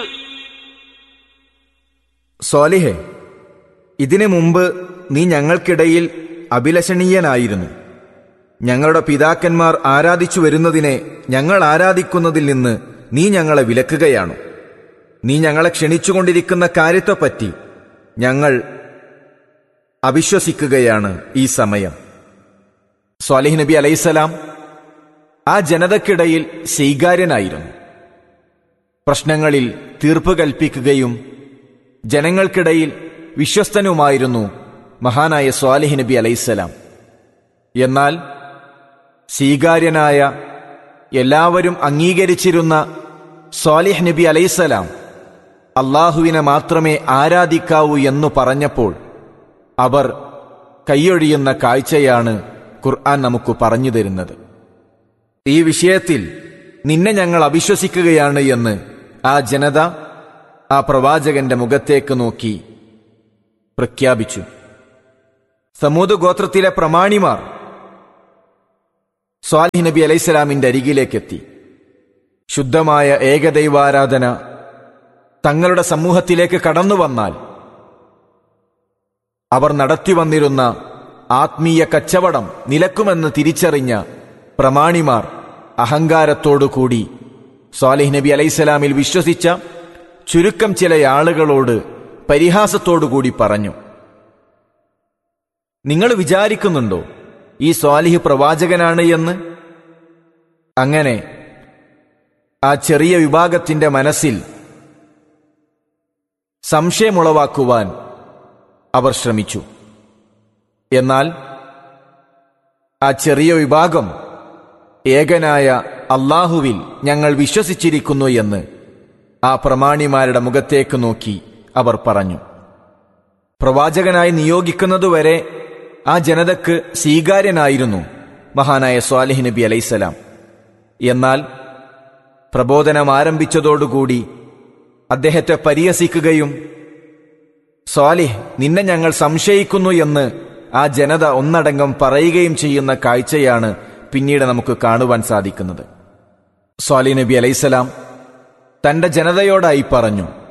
സ്വാലിഹെ ഇതിനു മുമ്പ് നീ ഞങ്ങൾക്കിടയിൽ അഭിലഷണീയനായിരുന്നു ഞങ്ങളുടെ പിതാക്കന്മാർ ആരാധിച്ചു വരുന്നതിനെ ഞങ്ങൾ ആരാധിക്കുന്നതിൽ നിന്ന് നീ ഞങ്ങളെ വിലക്കുകയാണ് നീ ഞങ്ങളെ ക്ഷണിച്ചുകൊണ്ടിരിക്കുന്ന കാര്യത്തെപ്പറ്റി ഞങ്ങൾ അവിശ്വസിക്കുകയാണ് ഈ സമയം സ്വാലിഹ് നബി അലൈസലാം ആ ജനതക്കിടയിൽ സ്വീകാര്യനായിരുന്നു പ്രശ്നങ്ങളിൽ തീർപ്പ് കൽപ്പിക്കുകയും ജനങ്ങൾക്കിടയിൽ വിശ്വസ്തനുമായിരുന്നു മഹാനായ സ്വാലിഹ് നബി അലൈസലാം എന്നാൽ സ്വീകാര്യനായ എല്ലാവരും അംഗീകരിച്ചിരുന്ന സ്വാലിഹ് നബി അലൈസലാം അള്ളാഹുവിനെ മാത്രമേ ആരാധിക്കാവൂ എന്നു പറഞ്ഞപ്പോൾ അവർ കൈയൊഴിയുന്ന കാഴ്ചയാണ് ഖുർആൻ നമുക്ക് പറഞ്ഞു തരുന്നത് ഈ വിഷയത്തിൽ നിന്നെ ഞങ്ങൾ അവിശ്വസിക്കുകയാണ് എന്ന് ആ ജനത ആ പ്രവാചകന്റെ മുഖത്തേക്ക് നോക്കി പ്രഖ്യാപിച്ചു സമൂത് ഗോത്രത്തിലെ പ്രമാണിമാർ സ്വാലിഹ് നബി അലൈഹിസ്സലാമിന്റെ അരികിലേക്കെത്തി ശുദ്ധമായ ഏകദൈവാരാധന തങ്ങളുടെ സമൂഹത്തിലേക്ക് കടന്നു വന്നാൽ അവർ നടത്തി വന്നിരുന്ന ആത്മീയ കച്ചവടം നിലക്കുമെന്ന് തിരിച്ചറിഞ്ഞ പ്രമാണിമാർ അഹങ്കാരത്തോടുകൂടി സ്വാലിഹ് നബി അലൈഹിസ്സലാമിൽ വിശ്വസിച്ച ചുരുക്കം ചില ആളുകളോട് പരിഹാസത്തോടുകൂടി പറഞ്ഞു നിങ്ങൾ വിചാരിക്കുന്നുണ്ടോ ഈ സ്വാലിഹ് പ്രവാചകനാണ് എന്ന് അങ്ങനെ ആ ചെറിയ വിഭാഗത്തിന്റെ മനസ്സിൽ സംശയമുളവാക്കുവാൻ അവർ ശ്രമിച്ചു എന്നാൽ ആ ചെറിയ വിഭാഗം ഏകനായ അള്ളാഹുവിൽ ഞങ്ങൾ വിശ്വസിച്ചിരിക്കുന്നു എന്ന് ആ പ്രമാണിമാരുടെ മുഖത്തേക്ക് നോക്കി അവർ പറഞ്ഞു പ്രവാചകനായി നിയോഗിക്കുന്നതുവരെ ആ ജനതക്ക് സ്വീകാര്യനായിരുന്നു മഹാനായ സ്വാലിഹ് നബി അലൈസലാം എന്നാൽ പ്രബോധനം ആരംഭിച്ചതോടുകൂടി അദ്ദേഹത്തെ പരിഹസിക്കുകയും സ്വാലിഹ് നിന്നെ ഞങ്ങൾ സംശയിക്കുന്നു എന്ന് ആ ജനത ഒന്നടങ്കം പറയുകയും ചെയ്യുന്ന കാഴ്ചയാണ് പിന്നീട് നമുക്ക് കാണുവാൻ സാധിക്കുന്നത് സ്വാലി നബി അലൈസലാം തന്റെ ജനതയോടായി പറഞ്ഞു